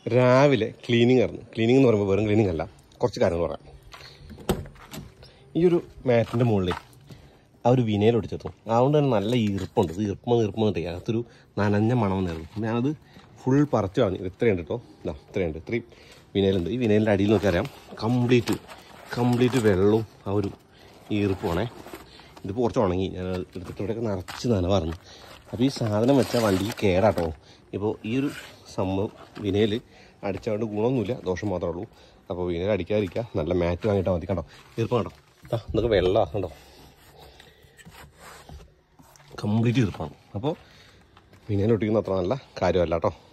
രാവിലെ ക്ലീനിങ് ആയിരുന്നു ക്ലീനിങ് എന്ന് പറയുമ്പോൾ വെറും ക്ലീനിങ് അല്ല കുറച്ച് കാര്യങ്ങൾ പറയാം ഈ ഒരു മാറ്റിൻ്റെ മുകളിൽ ആ ഒരു വിനയിൽ ഒടിച്ചെടുത്തു അതുകൊണ്ട് തന്നെ നല്ല ഈർപ്പുണ്ട് ഇത് ഈർപ്പം ഈർപ്പം എന്നിട്ട് അകത്തൊരു നനഞ്ഞ മണം വന്നായിരുന്നു അപ്പം ഞാനത് ഫുൾ പറിച്ചു കളഞ്ഞു ഇത് ഇത്രയുണ്ട് കേട്ടോ ഇതാ ഇത്രയുണ്ട് ഇത്രയും വിനയിലുണ്ട് ഈ വിനയിലിൻ്റെ അടിയിൽ നോക്കി അറിയാം കംപ്ലീറ്റ് കംപ്ലീറ്റ് വെള്ളവും ആ ഒരു ഈർപ്പമാണേ ഇതിപ്പോൾ കുറച്ച് ഉണങ്ങി ഞാൻ അത് എടുത്തിട്ട് ഇവിടെയൊക്കെ നിറച്ച് നനവായിരുന്നു അപ്പോൾ ഈ സാധനം വെച്ചാൽ വണ്ടിക്ക് കേടാട്ടോ ഇപ്പോൾ ഈ ഒരു സംഭവം വിനയിൽ അടിച്ചുകൊണ്ട് ഗുണമൊന്നുമില്ല ദോഷം മാത്രമേ ഉള്ളൂ അപ്പോൾ വിനയിൽ അടിക്കാതിരിക്കുക നല്ല മാറ്റ് വാങ്ങിയിട്ടാൽ മതി കണ്ടോ ഈർപ്പം കണ്ടോ ആ ഇതൊക്കെ വെള്ളമാണ് കണ്ടോ കംപ്ലീറ്റ് ഈർപ്പാണ് അപ്പോൾ വിനയിൽ ഒട്ടിക്കുന്ന അത്ര നല്ല കാര്യമല്ല കേട്ടോ